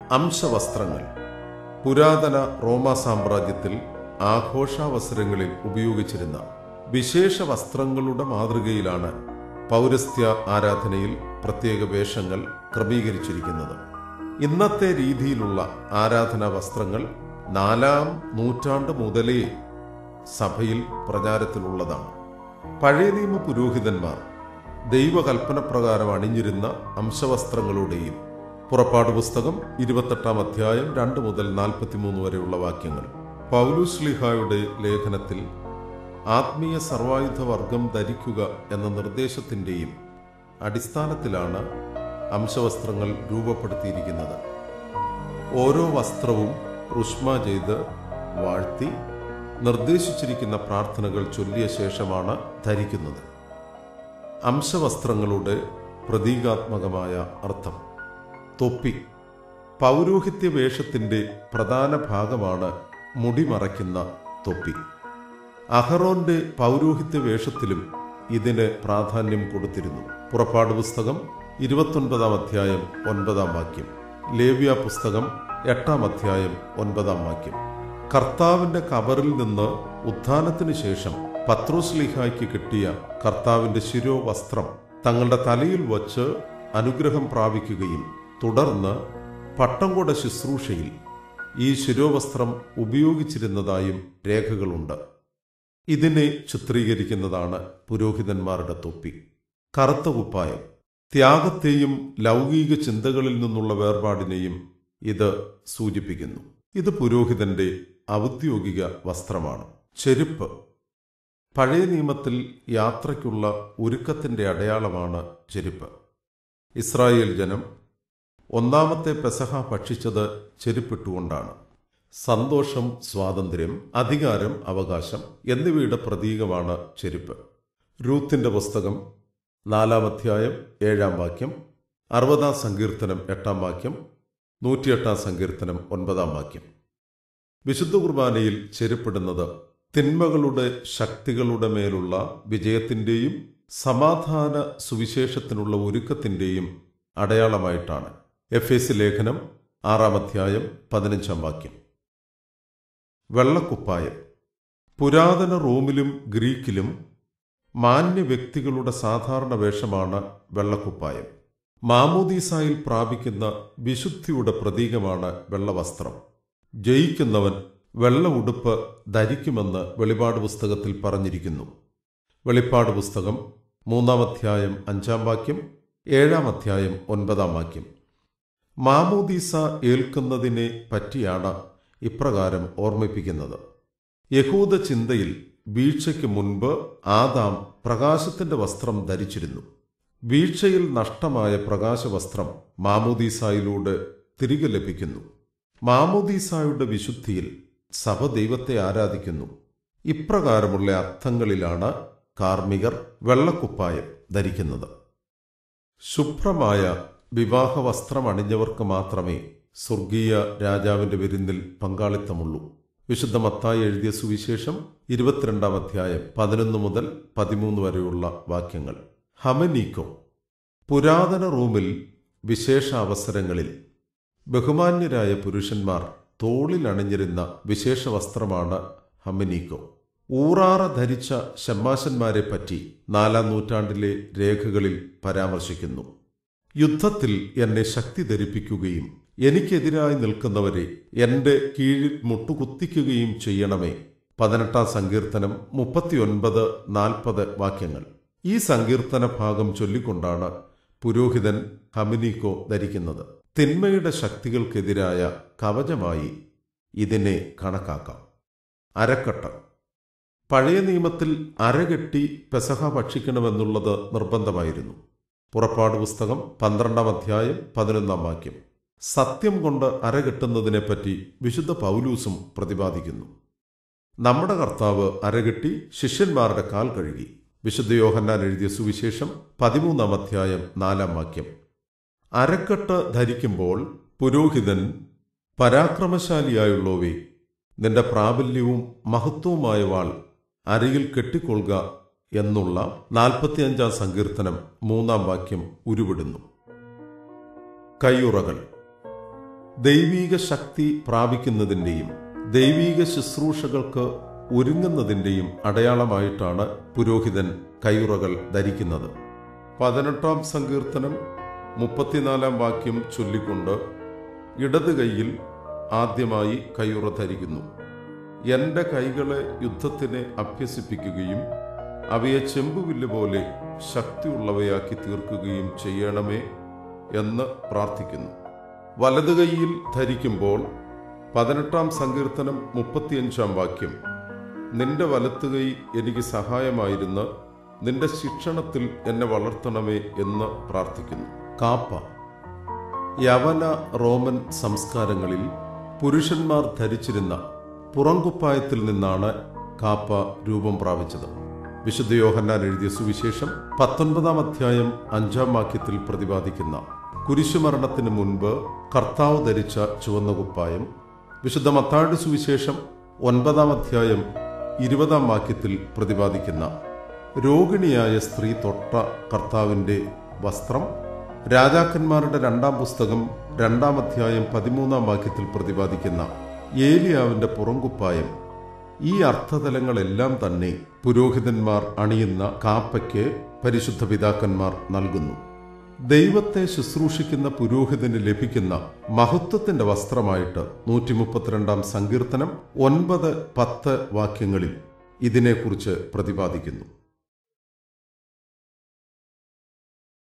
അംശവസ്ത്രങ്ങൾ പുരാതന റോമ സാമ്രാജ്യത്തിൽ ആഘോഷാവസരങ്ങളിൽ ഉപയോഗിച്ചിരുന്ന വിശേഷ വസ്ത്രങ്ങളുടെ മാതൃകയിലാണ് പൗരസ്ത്യ ആരാധനയിൽ പ്രത്യേക വേഷങ്ങൾ ക്രമീകരിച്ചിരിക്കുന്നത് ഇന്നത്തെ രീതിയിലുള്ള ആരാധനാ വസ്ത്രങ്ങൾ നാലാം നൂറ്റാണ്ട് മുതലേ സഭയിൽ പ്രചാരത്തിലുള്ളതാണ് പഴയ നിയമ പുരോഹിതന്മാർ ദൈവകൽപ്പന പ്രകാരം അണിഞ്ഞിരുന്ന അംശവസ്ത്രങ്ങളുടെയും പുറപ്പാട് പുസ്തകം ഇരുപത്തെട്ടാം അധ്യായം രണ്ട് മുതൽ നാൽപ്പത്തിമൂന്ന് വരെയുള്ള വാക്യങ്ങൾ പൗലുസ്ലിഹായുടെ ലേഖനത്തിൽ ആത്മീയ സർവായുധ വർഗം ധരിക്കുക എന്ന നിർദ്ദേശത്തിൻ്റെയും അടിസ്ഥാനത്തിലാണ് അംശവസ്ത്രങ്ങൾ രൂപപ്പെടുത്തിയിരിക്കുന്നത് ഓരോ വസ്ത്രവും റുഷ്മ ചെയ്ത് വാഴ്ത്തി നിർദ്ദേശിച്ചിരിക്കുന്ന പ്രാർത്ഥനകൾ ചൊല്ലിയ ശേഷമാണ് ധരിക്കുന്നത് അംശവസ്ത്രങ്ങളുടെ പ്രതീകാത്മകമായ അർത്ഥം തൊപ്പി പൗരോഹിത്യ വേഷത്തിന്റെ പ്രധാന ഭാഗമാണ് മുടി മറയ്ക്കുന്ന തൊപ്പി അഹറോന്റെ പൗരോഹിത്യ വേഷത്തിലും ഇതിന് പ്രാധാന്യം കൊടുത്തിരുന്നു പുറപ്പാട് പുസ്തകം ഇരുപത്തൊൻപതാം അധ്യായം ഒൻപതാം വാക്യം ലേവ്യ പുസ്തകം എട്ടാം അധ്യായം ഒൻപതാം വാക്യം കർത്താവിന്റെ കബറിൽ നിന്ന് ഉത്ഥാനത്തിന് ശേഷം പത്രോസ്ലിഹായ്ക്ക് കിട്ടിയ കർത്താവിന്റെ ശിരോവസ്ത്രം തങ്ങളുടെ തലയിൽ വച്ച് അനുഗ്രഹം പ്രാപിക്കുകയും തുടർന്ന് പട്ടംകൊട ശുശ്രൂഷയിൽ ഈ ശിരോവസ്ത്രം ഉപയോഗിച്ചിരുന്നതായും രേഖകളുണ്ട് ഇതിനെ ചിത്രീകരിക്കുന്നതാണ് പുരോഹിതന്മാരുടെ തൊപ്പി കറുത്ത കുപ്പായം ത്യാഗത്തെയും ലൗകിക ചിന്തകളിൽ നിന്നുള്ള വേർപാടിനെയും ഇത് സൂചിപ്പിക്കുന്നു ഇത് പുരോഹിതന്റെ ഔദ്യോഗിക വസ്ത്രമാണ് ചെരുപ്പ് പഴയ നിയമത്തിൽ യാത്രയ്ക്കുള്ള ഒരുക്കത്തിന്റെ അടയാളമാണ് ചെരുപ്പ് ഇസ്രായേൽ ജനം ഒന്നാമത്തെ പെസഹ ഭക്ഷിച്ചത് ചെരുപ്പിട്ടുകൊണ്ടാണ് സന്തോഷം സ്വാതന്ത്ര്യം അധികാരം അവകാശം എന്നിവയുടെ പ്രതീകമാണ് ചെരുപ്പ് രൂത്തിന്റെ പുസ്തകം നാലാം അധ്യായം ഏഴാം വാക്യം അറുപതാം സങ്കീർത്തനം എട്ടാം വാക്യം നൂറ്റിയെട്ടാം സങ്കീർത്തനം ഒൻപതാം വാക്യം വിശുദ്ധ കുർബാനയിൽ ചെരുപ്പിടുന്നത് തിന്മകളുടെ ശക്തികളുടെ മേലുള്ള വിജയത്തിന്റെയും സമാധാന സുവിശേഷത്തിനുള്ള ഒരുക്കത്തിന്റെയും അടയാളമായിട്ടാണ് എഫ് എസ് ലേഖനം ആറാം അധ്യായം പതിനഞ്ചാം വാക്യം വെള്ളക്കുപ്പായം പുരാതന റോമിലും ഗ്രീക്കിലും മാന്യ വ്യക്തികളുടെ സാധാരണ വേഷമാണ് വെള്ളക്കുപ്പായം മാമോദീസായിൽ പ്രാപിക്കുന്ന വിശുദ്ധിയുടെ പ്രതീകമാണ് വെള്ളവസ്ത്രം ജയിക്കുന്നവൻ വെള്ള ഉടുപ്പ് ധരിക്കുമെന്ന് വെളിപാട് പുസ്തകത്തിൽ പറഞ്ഞിരിക്കുന്നു വെളിപ്പാട് പുസ്തകം മൂന്നാം അധ്യായം അഞ്ചാം വാക്യം ഏഴാം അധ്യായം ഒൻപതാം വാക്യം മാമോദീസ ഏൽക്കുന്നതിനെ പറ്റിയാണ് ഇപ്രകാരം ഓർമ്മിപ്പിക്കുന്നത് യഹൂദ ചിന്തയിൽ വീഴ്ചയ്ക്ക് മുൻപ് ആദാം പ്രകാശത്തിന്റെ വസ്ത്രം ധരിച്ചിരുന്നു വീഴ്ചയിൽ നഷ്ടമായ പ്രകാശവസ്ത്രം മാമോദീസായിലൂടെ തിരികെ ലഭിക്കുന്നു മാമോദീസായുടെ വിശുദ്ധിയിൽ സഭ ദൈവത്തെ ആരാധിക്കുന്നു ഇപ്രകാരമുള്ള അർത്ഥങ്ങളിലാണ് കാർമികർ വെള്ളക്കുപ്പായം ധരിക്കുന്നത് ശുഭ്രമായ വിവാഹ വസ്ത്രം അണിഞ്ഞവർക്ക് മാത്രമേ സ്വർഗീയ രാജാവിന്റെ വിരുന്നിൽ പങ്കാളിത്തമുള്ളൂ വിശുദ്ധ മത്തായി എഴുതിയ സുവിശേഷം ഇരുപത്തിരണ്ടാം അധ്യായം പതിനൊന്ന് മുതൽ പതിമൂന്ന് വരെയുള്ള വാക്യങ്ങൾ ഹമനീക്കോ പുരാതന റൂമിൽ വിശേഷ അവസരങ്ങളിൽ ബഹുമാന്യരായ പുരുഷന്മാർ തോളിൽ അണിഞ്ഞിരുന്ന വിശേഷ വസ്ത്രമാണ് ഹമനീക്കോ ഊറാറ ധരിച്ച ഷമ്മാശന്മാരെ പറ്റി നാലാം നൂറ്റാണ്ടിലെ രേഖകളിൽ പരാമർശിക്കുന്നു യുദ്ധത്തിൽ എന്നെ ശക്തി ധരിപ്പിക്കുകയും എനിക്കെതിരായി നിൽക്കുന്നവരെ എന്റെ കീഴിൽ മുട്ടുകുത്തിക്കുകയും ചെയ്യണമേ പതിനെട്ടാം സങ്കീർത്തനം മുപ്പത്തിയൊൻപത് നാൽപ്പത് വാക്യങ്ങൾ ഈ സങ്കീർത്തന ഭാഗം ചൊല്ലിക്കൊണ്ടാണ് പുരോഹിതൻ ഹമിനീക്കോ ധരിക്കുന്നത് തിന്മയുടെ ശക്തികൾക്കെതിരായ കവചമായി ഇതിനെ കണക്കാക്കാം അരക്കട്ട പഴയ നിയമത്തിൽ അരകെട്ടി പെസഹ ഭക്ഷിക്കണമെന്നുള്ളത് നിർബന്ധമായിരുന്നു പുറപ്പാട് പുസ്തകം പന്ത്രണ്ടാം അധ്യായം പതിനൊന്നാം വാക്യം സത്യം കൊണ്ട് അരകെട്ടുന്നതിനെപ്പറ്റി വിശുദ്ധ പൗലൂസും പ്രതിപാദിക്കുന്നു നമ്മുടെ കർത്താവ് അരകെട്ടി ശിഷ്യന്മാരുടെ കാൽ കഴുകി വിശുദ്ധ യോഹന്നാൻ എഴുതിയ സുവിശേഷം പതിമൂന്നാം അധ്യായം നാലാം വാക്യം അരക്കെട്ട് ധരിക്കുമ്പോൾ പുരോഹിതൻ പരാക്രമശാലിയായുള്ളവേ നിന്റെ പ്രാബല്യവും മഹത്വവുമായ വാൾ അരയിൽ കെട്ടിക്കൊള്ളുക എന്നുള്ള നാൽപ്പത്തിയഞ്ചാം സങ്കീർത്തനം മൂന്നാം വാക്യം ഉരുവിടുന്നു കയ്യുറകൾ ദൈവീക ശക്തി പ്രാപിക്കുന്നതിൻ്റെയും ദൈവീക ശുശ്രൂഷകൾക്ക് ഒരുങ്ങുന്നതിൻ്റെയും അടയാളമായിട്ടാണ് പുരോഹിതൻ കയ്യുറകൾ ധരിക്കുന്നത് പതിനെട്ടാം സങ്കീർത്തനം മുപ്പത്തിനാലാം വാക്യം ചൊല്ലിക്കൊണ്ട് ഇടത് കൈയിൽ ആദ്യമായി കയ്യുറ ധരിക്കുന്നു എൻ്റെ കൈകളെ യുദ്ധത്തിന് അഭ്യസിപ്പിക്കുകയും അവയെ ചെമ്പുവില്ല് പോലെ ശക്തിയുള്ളവയാക്കി തീർക്കുകയും ചെയ്യണമേ എന്ന് പ്രാർത്ഥിക്കുന്നു വലതു കൈയിൽ ധരിക്കുമ്പോൾ പതിനെട്ടാം സങ്കീർത്തനം മുപ്പത്തിയഞ്ചാം വാക്യം നിന്റെ വലത്തുകൈ എനിക്ക് സഹായമായിരുന്ന് നിന്റെ ശിക്ഷണത്തിൽ എന്നെ വളർത്തണമേ എന്ന് പ്രാർത്ഥിക്കുന്നു കാപ്പ യവന റോമൻ സംസ്കാരങ്ങളിൽ പുരുഷന്മാർ ധരിച്ചിരുന്ന പുറംകുപ്പായത്തിൽ നിന്നാണ് കാപ്പ രൂപം പ്രാപിച്ചത് വിശുദ്ധ യോഹന്നാൻ എഴുതിയ സുവിശേഷം പത്തൊൻപതാം അധ്യായം അഞ്ചാം വാക്യത്തിൽ പ്രതിപാദിക്കുന്ന കുരിശുമരണത്തിന് മുൻപ് കർത്താവ് ധരിച്ച ചുവന്ന കുപ്പായം വിശുദ്ധ മത്താഴ് സുവിശേഷം ഒൻപതാം അധ്യായം ഇരുപതാം വാക്യത്തിൽ പ്രതിപാദിക്കുന്ന രോഗിണിയായ സ്ത്രീ തൊട്ട കർത്താവിൻ്റെ വസ്ത്രം രാജാക്കന്മാരുടെ രണ്ടാം പുസ്തകം രണ്ടാം അധ്യായം പതിമൂന്നാം വാക്യത്തിൽ പ്രതിപാദിക്കുന്ന ഏലിയാവിന്റെ പുറംകുപ്പായം ഈ അർത്ഥതലങ്ങളെല്ലാം തന്നെ പുരോഹിതന്മാർ അണിയുന്ന കാപ്പയ്ക്ക് പരിശുദ്ധ പിതാക്കന്മാർ നൽകുന്നു ദൈവത്തെ ശുശ്രൂഷിക്കുന്ന പുരോഹിതന് ലഭിക്കുന്ന മഹത്വത്തിന്റെ വസ്ത്രമായിട്ട് നൂറ്റി മുപ്പത്തിരണ്ടാം സങ്കീർത്തനം ഒൻപത് പത്ത് വാക്യങ്ങളിൽ ഇതിനെക്കുറിച്ച് പ്രതിപാദിക്കുന്നു